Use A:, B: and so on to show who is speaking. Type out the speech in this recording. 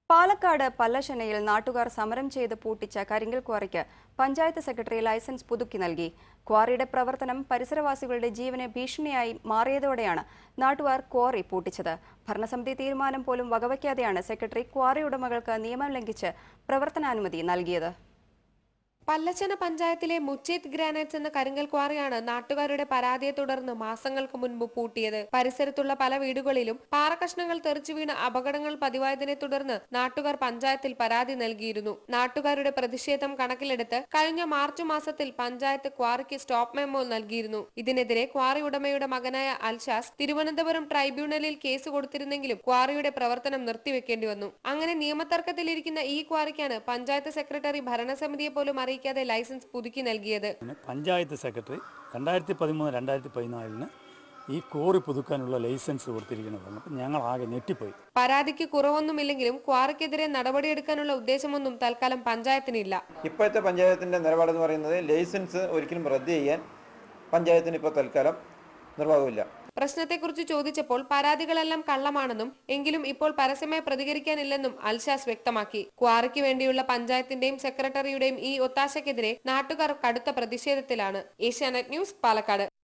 A: പാലക്കാട് പല്ലശനയിൽ നാട്ടുകാർ സമരം ചെയ്ത് പൂട്ടിച്ച കരിങ്കൽ ക്വാറിക്ക് പഞ്ചായത്ത് സെക്രട്ടറി ലൈസൻസ് പുതുക്കി നൽകി ക്വാറിയുടെ പ്രവർത്തനം പരിസരവാസികളുടെ ജീവന് ഭീഷണിയായി മാറിയതോടെയാണ് നാട്ടുകാർ ക്വാറി പൂട്ടിച്ചത് ഭരണസമിതി തീരുമാനം പോലും വകവയ്ക്കാതെയാണ് സെക്രട്ടറി ക്വാറി ഉടമകൾക്ക് നിയമം ലംഘിച്ച് പ്രവർത്തനാനുമതി നൽകിയത്
B: പല്ലച്ചന പഞ്ചായത്തിലെ മുച്ചേത്ത് ഗ്രാനൈറ്റ്സ് എന്ന കരിങ്കൽ ക്വാറിയാണ് നാട്ടുകാരുടെ പരാതിയെ തുടർന്ന് മാസങ്ങൾക്ക് മുൻപ് പൂട്ടിയത് പരിസരത്തുള്ള പല വീടുകളിലും പാറക്കഷ്ണങ്ങൾ തെറിച്ചു വീണ് അപകടങ്ങൾ പതിവായതിനെ തുടർന്ന് നാട്ടുകാർ പഞ്ചായത്തിൽ പരാതി നൽകിയിരുന്നു നാട്ടുകാരുടെ പ്രതിഷേധം കണക്കിലെടുത്ത് കഴിഞ്ഞ മാർച്ച് മാസത്തിൽ പഞ്ചായത്ത് ക്വാറിക്ക് സ്റ്റോപ്പ് മെമ്മോ നൽകിയിരുന്നു ഇതിനെതിരെ ക്വാറി ഉടമയുടെ മകനായ അൽഷാസ് തിരുവനന്തപുരം ട്രൈബ്യൂണലിൽ കേസ് കൊടുത്തിരുന്നെങ്കിലും ക്വാറിയുടെ പ്രവർത്തനം നിർത്തിവെക്കേണ്ടി വന്നു അങ്ങനെ നിയമതർക്കത്തിലിരിക്കുന്ന ഈ ക്വാറിക്കാണ് പഞ്ചായത്ത് സെക്രട്ടറി ഭരണസമിതിയെ പോലും അറിയിക്കാതെ ലൈസൻസ് പുതുക്കി നൽകിയത്
C: പിന്നെ പഞ്ചായത്ത് സെക്രട്ടറി രണ്ടായിരത്തി പതിമൂന്ന് രണ്ടായിരത്തി പതിനാലിന് ഈ കോറി പുതുക്കാനുള്ള ലൈസൻസ് കൊടുത്തിരിക്കുന്നത് അപ്പം ഞങ്ങൾ ആകെ ഞെട്ടിപ്പോയി
B: പരാതിക്ക് കുറവൊന്നുമില്ലെങ്കിലും ക്വാറിക്കെതിരെ നടപടിയെടുക്കാനുള്ള ഉദ്ദേശമൊന്നും തൽക്കാലം പഞ്ചായത്തിനില്ല
D: ഇപ്പോഴത്തെ പഞ്ചായത്തിൻ്റെ നിലപാടെന്ന് പറയുന്നത് ലൈസൻസ് ഒരിക്കലും റദ്ദ് ചെയ്യാൻ പഞ്ചായത്തിന് ഇപ്പോൾ തൽക്കാലം നിർവാഹമില്ല
B: പ്രശ്നത്തെക്കുറിച്ച് ചോദിച്ചപ്പോൾ പരാതികളെല്ലാം കള്ളമാണെന്നും എങ്കിലും ഇപ്പോൾ പരസ്യമായി പ്രതികരിക്കാനില്ലെന്നും അൽഷാസ് വ്യക്തമാക്കി ക്വാറിക്ക് വേണ്ടിയുള്ള പഞ്ചായത്തിന്റെയും സെക്രട്ടറിയുടെയും ഈ ഒത്താശയ്ക്കെതിരെ നാട്ടുകാർ കടുത്ത പ്രതിഷേധത്തിലാണ് ഏഷ്യാനെറ്റ് ന്യൂസ് പാലക്കാട്